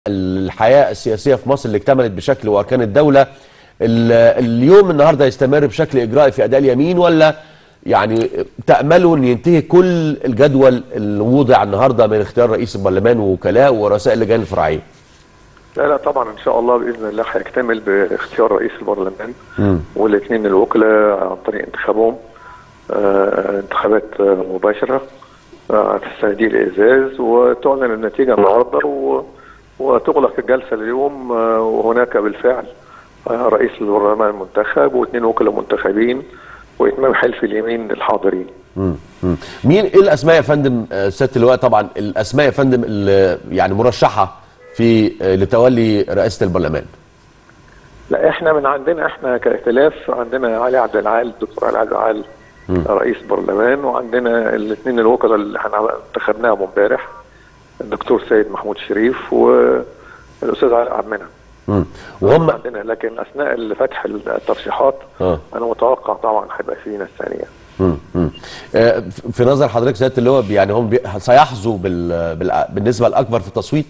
الحياه السياسيه في مصر اللي اكتملت بشكل واركان الدوله ال- اليوم النهارده يستمر بشكل اجرائي في اداء اليمين ولا يعني تاملوا ان ينتهي كل الجدول اللي وضع النهارده من اختيار رئيس البرلمان ووكلاء ورؤساء اللجان الفرعيه؟ لا لا طبعا ان شاء الله باذن الله هيكتمل باختيار رئيس البرلمان مم. والاثنين الوكلاء عن طريق انتخابهم آه انتخابات آه، مباشره آه في صناديق الازاز وتعلن النتيجه النهارده و- وتغلق الجلسه اليوم آه وهناك بالفعل آه رئيس البرلمان المنتخب واثنين وكلاء منتخبين واتمام حلف اليمين الحاضرين مم. مم. مين ايه الاسماء يا فندم آه، سياده اللواء طبعا الاسماء يا فندم اللي يعني مرشحه في آه، لتولي رئاسه البرلمان؟ لا احنا من عندنا احنا كائتلاف عندنا علي عبد العال الدكتور علي عبد العال رئيس برلمان وعندنا الاثنين الوكلاء اللي احنا انتخبناهم امبارح الدكتور سيد محمود شريف والاستاذ علي عبد المنعم مم. وهم عندنا لكن اثناء فتح الترشيحات اه انا متوقع طبعا هيبقى في ناس ثانيه مم. مم. آه، في نظر حضرتك سياده اللواء يعني هم بي- سيحظوا بال... بال... بالنسبه الاكبر في التصويت؟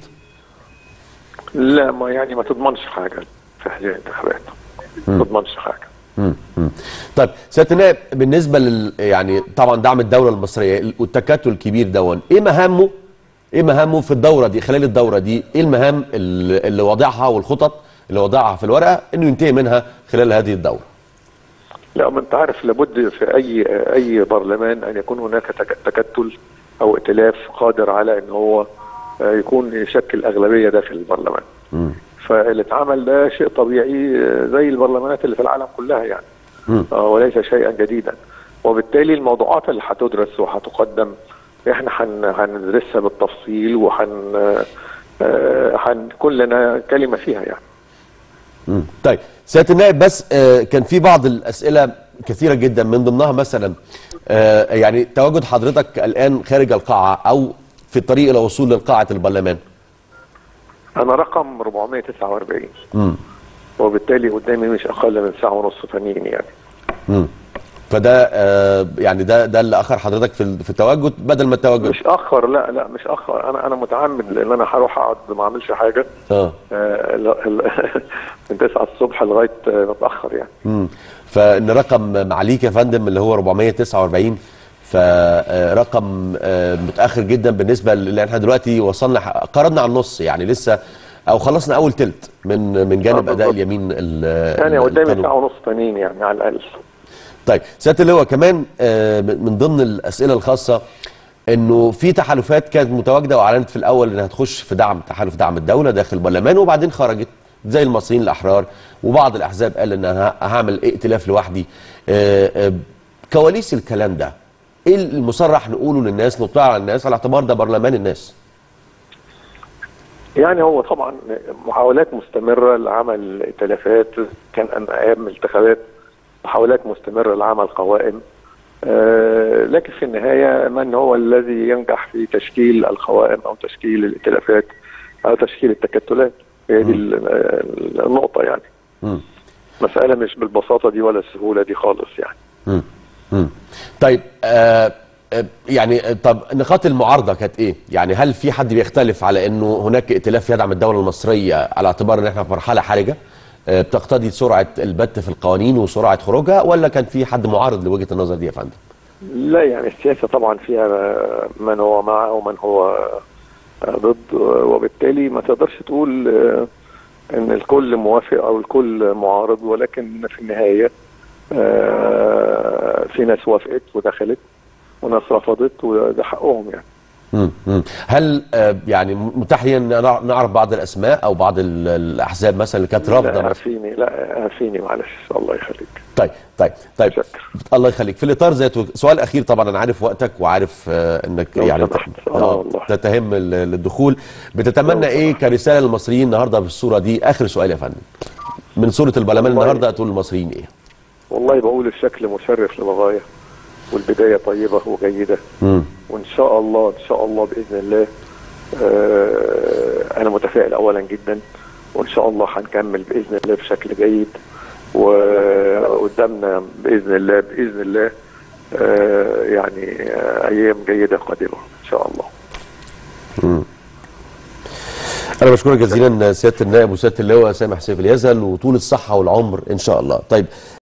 لا ما يعني ما تضمنش حاجه في هذه الانتخابات ما تضمنش حاجه مم. مم. طيب سياده النائب بالنسبه لل يعني طبعا دعم الدوله المصريه والتكتل الكبير دون ايه مهامه ايه مهامه في الدوره دي خلال الدوره دي ايه المهام اللي اللي واضعها والخطط اللي واضعها في الورقه انه ينتهي منها خلال هذه الدوره لا ما انت عارف لابد في اي اي برلمان ان يكون هناك تك- تكتل او ائتلاف قادر على ان هو آه، يكون يشكل اغلبيه داخل البرلمان. مم. فاللي اتعمل ده شيء طبيعي آه، زي البرلمانات اللي في العالم كلها يعني مم. آه، وليس شيئا جديدا وبالتالي الموضوعات اللي هتدرس وهتقدم احنا هن- هندرسها بالتفصيل وهن آه، هنكون لنا كلمه فيها يعني. مم. طيب سياده النائب بس آه، كان في بعض الاسئله كثيره جدا من ضمنها مثلا آه، يعني تواجد حضرتك الان خارج القاعه او في الطريق الى وصول لقاعه البرلمان انا رقم 449 مم. وبالتالي قدامي مش اقل من ساعه ونص تانيين يعني مم. فده آه، يعني ده ده اللي اخر حضرتك في ال- في التواجد بدل ما التواجد مش اخر لا لا مش اخر انا انا متعمد لان انا هروح اقعد ما اعملش حاجه اه آه، ال- ال- من 9 الصبح لغايه آه، متاخر يعني مم. فان رقم معاليك يا فندم اللي هو 449 فرقم متاخر جدا بالنسبه اللي احنا دلوقتي وصلنا قربنا على النص يعني لسه او خلصنا اول تلت من من جانب آه، اداء بالظبط. اليمين ال- يعني قدامي القانون. ساعه ونص تانيين يعني على الاقل طيب سياده اللواء كمان آه، من ضمن الاسئله الخاصه انه في تحالفات كانت متواجده واعلنت في الاول انها تخش في دعم تحالف دعم الدوله داخل البرلمان وبعدين خرجت زي المصريين الاحرار وبعض الاحزاب قال ان انا هعمل ائتلاف لوحدي آه، آه، كواليس الكلام ده ايه المصرح نقوله للناس نطلع على الناس على اعتبار ده برلمان الناس يعني هو طبعا محاولات مستمره لعمل ائتلافات كان أن- ايام الانتخابات محاولات مستمره لعمل قوائم آه، لكن في النهايه من هو الذي ينجح في تشكيل القوائم او تشكيل الائتلافات او تشكيل التكتلات هي دي ال- ال- النقطه يعني مم. مساله مش بالبساطه دي ولا السهوله دي خالص يعني مم. مم. طيب آه آه، يعني آه، طب نقاط المعارضه كانت ايه؟ يعني هل في حد بيختلف على انه هناك ائتلاف يدعم الدوله المصريه على اعتبار ان احنا في مرحله حرجه آه، بتقتضي سرعه البت في القوانين وسرعه خروجها ولا كان في حد معارض لوجهه النظر دي يا فندم؟ لا يعني السياسه طبعا فيها من هو مع ومن هو ضد وبالتالي ما تقدرش تقول ان الكل موافق او الكل معارض ولكن في النهايه آه، في ناس وافقت ودخلت وناس رفضت وده حقهم يعني مم. مم. هل آه، يعني متاح لي ان نع- نعرف بعض الاسماء او بعض ال- الاحزاب مثلا اللي كانت رافضه لا مثلا عافيني لا عافيني معلش الله يخليك طيب طيب طيب شكرا. الله يخليك في الاطار ذاته سؤال اخير طبعا انا عارف وقتك وعارف آه انك لو يعني سمحت. آه آه والله. تتهم ال- الدخول بتتمنى لو ايه سمحت. كرساله للمصريين النهارده بالصوره دي اخر سؤال يا فندم من صوره البرلمان والله. النهارده تقول للمصريين ايه والله بقول الشكل مشرف للغايه والبدايه طيبه وجيده مم. وان شاء الله ان شاء الله باذن الله آه، انا متفائل اولا جدا وان شاء الله هنكمل باذن الله بشكل جيد وقدامنا باذن الله باذن الله آه، يعني آه، ايام جيده قادمه ان شاء الله انا انا بشكرك جزيلا سياده النائب وسياده اللواء سامح سيف اليزل وطول الصحه والعمر ان شاء الله طيب